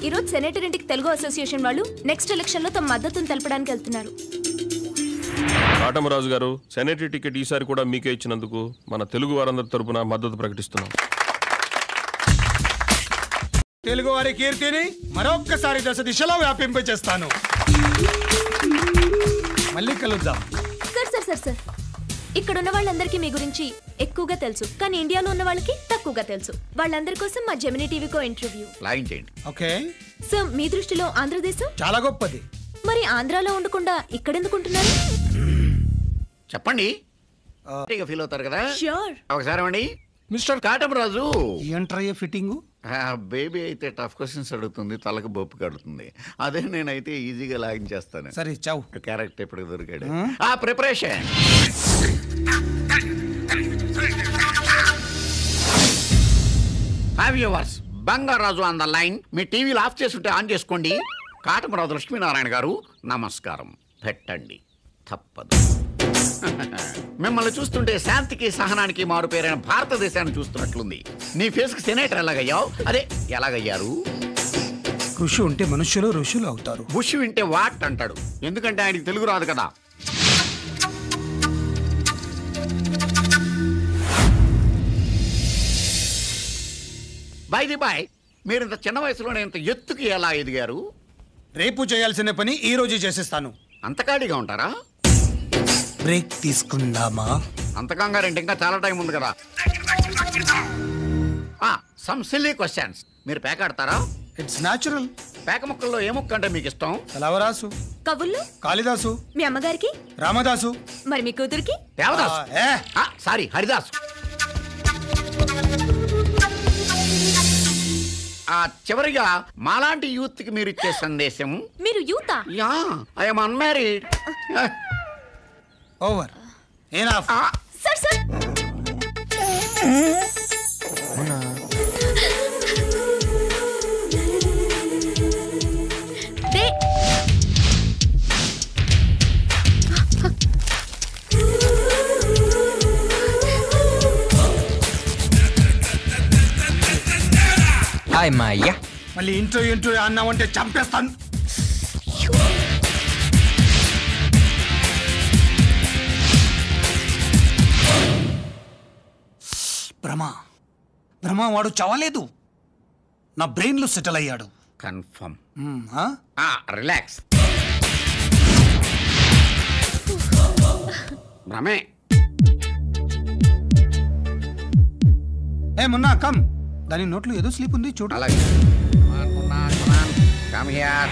ఈ రోజు సెనేటర్ ఇంటికి తెలుగు అసోసియేషన్ వాళ్ళు నెక్స్ట్ ఎలక్షన్ లో తమ మద్దతును తెలపడానికి వెళ్తున్నారు కాటమరాజు గారు సెనేటరీ టికెట్ ఈసారి కూడా మీకే ఇచ్చినందుకు మన తెలుగు వారందరి తరపున మద్దతు ప్రకటిస్తున్నాం తెలుగు వారి కీర్తిని మరొక్కసారి దశ దిశలో వ్యాపింపచేస్తాను మళ్ళీ కలుద్దాం సార్ సార్ సార్ సార్ ఇక్కడ ఉన్న వాళ్ళందరికీ మీ గురించి ఎక్కువగా తెలుసు కానీ ఇండియాలో ఉన్న వాళ్ళకి తక్కువగా తెలుసు వాళ్ళందరి కోసం మా జెమినీ టీవీకో ఇంటర్వ్యూ లాగిన్ చేయండి ఓకే సో మీ దృష్టిలో ఆంధ్రదేశం చాలా గొప్పది మరి ఆంధ్రాలో ఉండకుండా ఇక్కడెందుకుంటున్నారు చెప్పండి ఫీల్ అవుతారు కదా ష్యూర్ ఒకసారి అండి మిస్టర్ కాటమరాజు ఏంట్రయ్యే ఫిట్టింగు బేబీ అయితే టఫ్ క్వశ్చన్స్ అడుగుతుంది తలకు బొప్పు కడుతుంది అదే నేనైతే ఈజీగా లాగిన్ చేస్తాను సరే చావు క్యారెక్టర్ ఇప్పుడు దొరికాడు ఆ preparation have yours Bangaraju on the line మీ టీవీలు ఆఫ్ చేసుంటే ఆన్ చేసుకోండి కాటమరాజు లక్ష్మీనారాయణ గారు నమస్కారం పెట్టండి తప్పదు మిమ్మల్ని చూస్తుంటే శాంతికి సహనానికి మారు పేరైన భారతదేశాన్ని చూస్తున్నట్లుంది నీ ఫేస్కి సెనేటర్ ఎలాగయ్యావు అదే ఎలాగయ్యారు కృషి ఉంటే మనుష్యులు ఋషులు అవుతారు బుష్ వింటే వాట్ అంటాడు ఎందుకంటే ఆయనకి తెలుగు రాదు కదా బైది బాయ్ మీరు ఇంత చిన్న వయసులోనే ఇంత ఎత్తుకి ఎలా ఎదిగారు రేపు చేయాల్సిన పని ఈ రోజు చేసేస్తాను అంత ఖాళీగా ఉంటారా బ్రేక్ తీసుకుందామా అంత కంగారంటే ఇంకా చాలా టైం ఉంది కదా సమ్ సిల్లీ క్వశ్చన్స్ మీరు పేక ఆడతారా ఇట్స్ న్యాచురల్ పేక ముక్కల్లో ఏ ముక్క అంటే మీకు ఇష్టం కలవరాసు కవుల్లో కాళిదాసు మీ అమ్మగారికి రామదాసు మరి మీ కూతురికి దేవదాస్ ఆ, ఏ సారీ హరిదాస్ ఆ చివరిగా మాలాంటి యూత్ కి మీరు ఇచ్చే సందేశం మీరు యూతా yeah I'm unmarried over enough sir sir దే హాయ్ మాయ్యా మళ్ళీ ఇంటో ఇంటో అన్నావంటే చంపేస్తాను భ్రమ భ్రమ వాడు చవలేదు నా బ్రెయిన్లో సెటిల్ అయ్యాడు కన్ఫర్మ్ మ్మ్, ఆ? రిలాక్స్ భ్రమే ఏ మున్నా కమ్ దాని నోట్లో ఏదో స్లీప్ ఉంది చూడు అలాగే కమ్ హియర్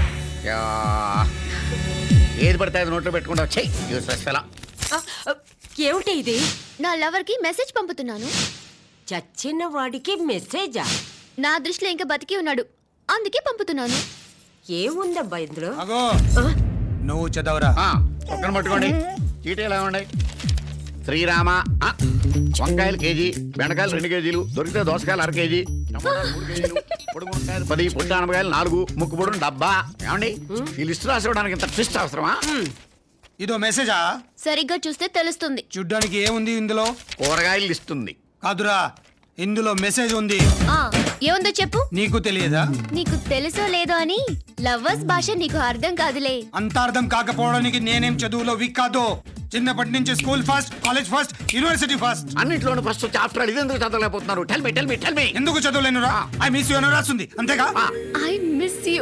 ఏది పడితే అది నోట్లో పెట్టుకుంటా చెయ్యి యూస్లెస్ ఫెలా ఏమిటి ఇది నా లవర్ కి మెసేజ్ పంపుతున్నాను చచ్చిన వాడికి మెసేజా నా దృష్టిలో ఇంకా బతికి ఉన్నాడు అందుకే పంపుతున్నాను ఏముందబ్బా ఇందులో అగో నువ్వు చదవరా ఒక్కని పట్టుకోండి చీటీ ఎలా ఉన్నాయి శ్రీరామ ఆ, వంకాయలు కేజీ బెండకాయలు రెండు కేజీలు దొరికితే దోసకాయలు అర కేజీ టమాటాలు మూడు కేజీలు పొడుగు మునక్కాయలు పది పొట్టి ఆనపకాయలు నాలుగు ముక్కు పొడుగు డబ్బా ఏమండి ఈ లిస్ట్ రాసివ్వడానికి ఇంత ట్విస్ట్ అవసరమా ఇదో మెసేజా సరిగ్గా చూస్తే తెలుస్తుంది చూడ్డానికి ఏముంది ఇందులో కూరగాయలు లిస్ట్ ఉంది కాదురా ఇందులో మెసేజ్ ఉంది ఆ ఏముందో చెప్పు నీకు తెలియదా నీకు తెలుసో లేదో అని లవ్వర్స్ భాష నీకు అర్థం కాదులే అంత అర్థం కాకపోవడానికి నేనేం చదువులో వీక్ కాదు చిన్నప్పటి నుంచి school first college first university first అన్నింటిలోనూ ఫస్ట్ వచ్చి ఆఫ్టర్ ఆల్ ఇది ఎందుకు చదవలేకపోతున్నారు tell me tell me tell me ఎందుకు చదవలేనురా ఐ మిస్ యూ అని రాస్తుంది అంతేగా ఐ మిస్ యూ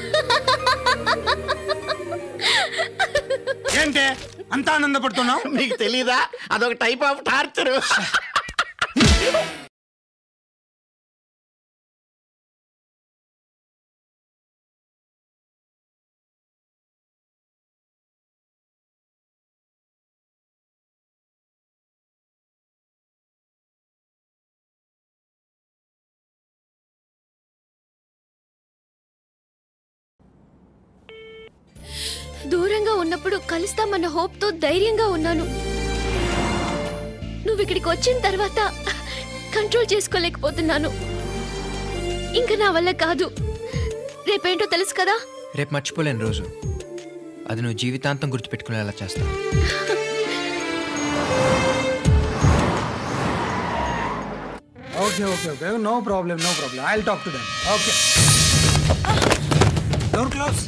ఏంటే అంత ఆనందపడుతున్నావు మీకు తెలీదా అదొక టైప్ ఆఫ్ టార్చర్ దూరంగా ఉన్నప్పుడు కలుస్తామన్న హోప్ తో ధైర్యంగా ఉన్నాను నువ్వు ఇక్కడికి వచ్చిన తర్వాత కంట్రోల్ చేసుకోలేకపోతున్నాను ఇంకా నా వల్ల కాదు రేపేంటో తెలుసు కదా రేపు మర్చిపోలేని రోజు అది నువ్వు జీవితాంతం గుర్తుపెట్టుకునేలా చేస్తావు okay okay okay no problem no problem I talk to them okay door close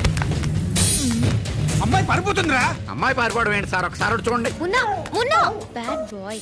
అమ్మాయి పడిపోతుందిరా అమ్మాయి పారిపోవడం ఏంటి సార్ ఒకసారి అటు చూడండి మున్నా మున్నా బ్యాడ్ బాయ్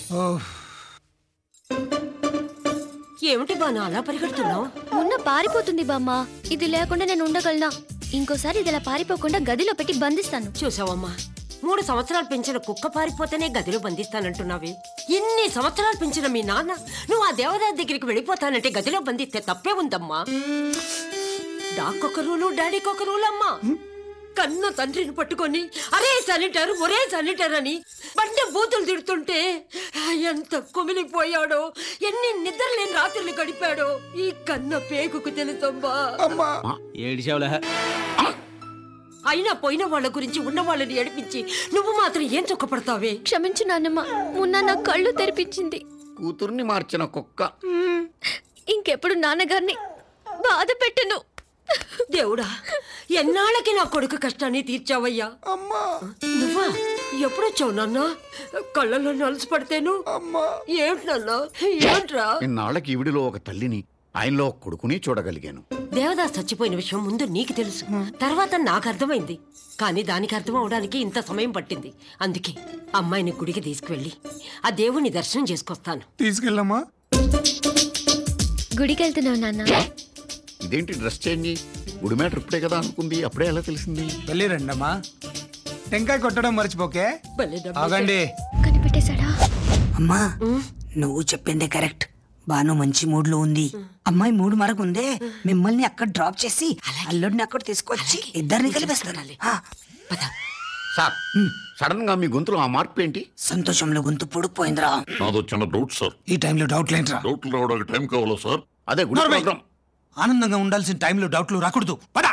ఏమిటి బాను అలా పరిగెడుతున్నావు మున్న పారిపోతుంది బామ్మ ఇది లేకుండా నేను ఉండగలనా ఇంకోసారి ఇది ఇలా పారిపోకుండా గదిలో పెట్టి బంధిస్తాను చూసావమ్మా మూడు సంవత్సరాలు పెంచిన కుక్క పారిపోతేనే గదిలో బంధిస్తానంటున్నావే ఇన్ని సంవత్సరాలు పెంచిన మీ నాన్న నువ్వు ఆ దేవదాస్ దగ్గరికి వెళ్ళిపోతానంటే గదిలో బంధిస్తే తప్పే ఉందమ్మా డాక్కొక రూలు డాడీకొక రూలు అమ్మా కన్న తండ్రిని పట్టుకొని అరే శానిటర్ ఒరే శానిటర్ అని బండ బూతులు తిడుతుంటే ఎంత కుమిలిపోయాడో ఎన్ని నిద్రలేని రాత్రులు గడిపాడో ఈ కన్న పేగుకు తెలుసమ్మా ఏడిచావులే అయినా పోయిన వాళ్ళ గురించి ఉన్న వాళ్ళని ఏడిపించి నువ్వు మాత్రం ఏం చుక్కపడతావే క్షమించు నాన్నమ్మ మున్న నా కళ్ళు తెరిపించింది కూతుర్ని మార్చిన కుక్క మ్మ్. ఇంకెప్పుడు నాన్నగారిని బాధ పెట్టను దేవుడా ఎన్నాళ్ళకి నా కొడుకు కష్టాన్ని తీర్చావయ్యా అమ్మా నువ్వా ఎప్పుడొచ్చావు నాన్న కళ్ళలో నలుసు పడితేను అమ్మా ఏంటి నాన్న ఏంట్రా ఇన్నాళ్ళకి ఈవిడిలో ఒక తల్లిని ఆయనలో ఒక కొడుకుని చూడగలిగాను దేవదాస్ చచ్చిపోయిన విషయం ముందు నీకు తెలుసు తర్వాత నాకు అర్థమైంది కానీ దానికి అర్థం అవడానికి ఇంత సమయం పట్టింది అందుకే అమ్మాయిని గుడికి తీసుకువెళ్ళి ఆ దేవుని దర్శనం చేసుకొస్తాను తీసుకెళ్ళమ్మా గుడికి వెళ్తున్నావు నాన్న ఇదేంటి డ్రెస్ చేంజ్ గుడి మ్యాటర్ ఇప్పుడే కదా అనుకుంది అప్పుడే ఎలా తెలిసింది వెళ్ళి రండమ్మా టెంకాయ కొట్టడం మర్చిపోకే భలే డబ్బు ఆగండి కనిపెట్టేశాడా అమ్మా నువ్వు చెప్పిందే కరెక్ట్ బాను మంచి మూడ్ లో ఉంది అమ్మాయి మూడు మరకు ఉందే మిమ్మల్ని అక్కడ డ్రాప్ చేసి అల్లుడిని అక్కడ తీసుకొచ్చి ఇద్దరిని కలిపేస్తాను ఆ, పద. సార్ సడన్ గా మీ గొంతులో ఆ మార్పు ఏంటి సంతోషంలో గొంతు పొడిపోయిందిరా నాదో చిన్న డౌట్ సార్ ఈ టైంలో డౌట్లు ఏంట్రా డౌట్లు రావడానికి టైం కావాలా సార్ అదే గుడి నోర్మై. ప్రోగ్రామ్ ఆనందంగా ఉండాల్సిన టైంలో డౌట్లు రాకూడదు పద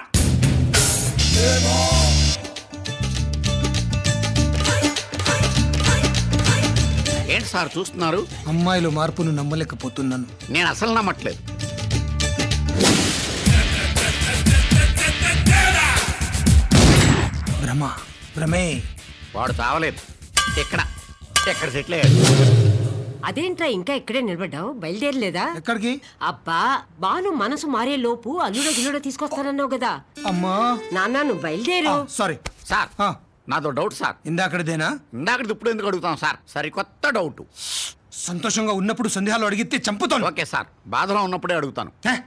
ఏంటి సార్ చూస్తున్నారు అమ్మాయిలో మార్పును నమ్మలేకపోతున్నాను నేను అసలు నమ్మట్లేదు భ్రమ భ్రమే వాడు చావలేదు ఇక్కడ ఎక్కడ సెటిల్ అయ్యాడు అదేంట్రా ఇంకా ఇక్కడే నిలబడ్డావు బయలుదేరలేదా ఎక్కడికి అబ్బా బాను మనసు మారే లోపు అల్లుడ గిల్లుడ తీసుకొస్తానన్నావు కదా అమ్మా నాన్న నువ్వు బయలుదేరు సారీ సార్ ఆ. నాదో డౌట్ సార్ ఇందాకటిదేనా ఇందాక ఇప్పుడు ఎందుకు అడుగుతాం సార్ సరికొత్త డౌట్ సంతోషంగా ఉన్నప్పుడు సందేహాలు అడిగితే చంపుతాను ఓకే సార్ బాధలో ఉన్నప్పుడే అడుగుతాను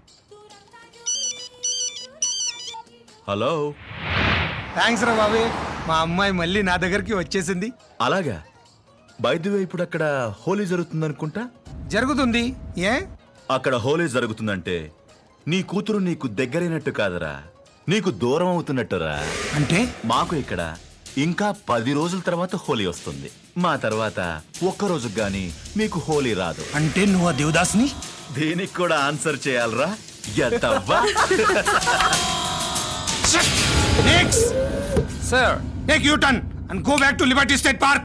హలో థ్యాంక్స్ రా బాబు మా అమ్మాయి మళ్ళీ నా దగ్గరికి వచ్చేసింది అలాగా బైదువే ఇప్పుడు అక్కడ హోలీ జరుగుతుంది అనుకుంటా జరుగుతుంది ఏ అక్కడ హోలీ జరుగుతుందంటే నీ కూతురు నీకు దగ్గరైనట్టు కాదరా నీకు దూరం అవుతున్నట్టురా అంటే మాకు ఇక్కడ ఇంకా పది రోజుల తర్వాత హోలీ వస్తుంది మా తర్వాత ఒక్క రోజు గాని మీకు హోలీ రాదు అంటే నువ్వు ఆ దేవదాస్ని దీనికి కూడా ఆన్సర్ చేయాలరా ఎత్తవ్వా next sir take U turn and go back to Liberty State park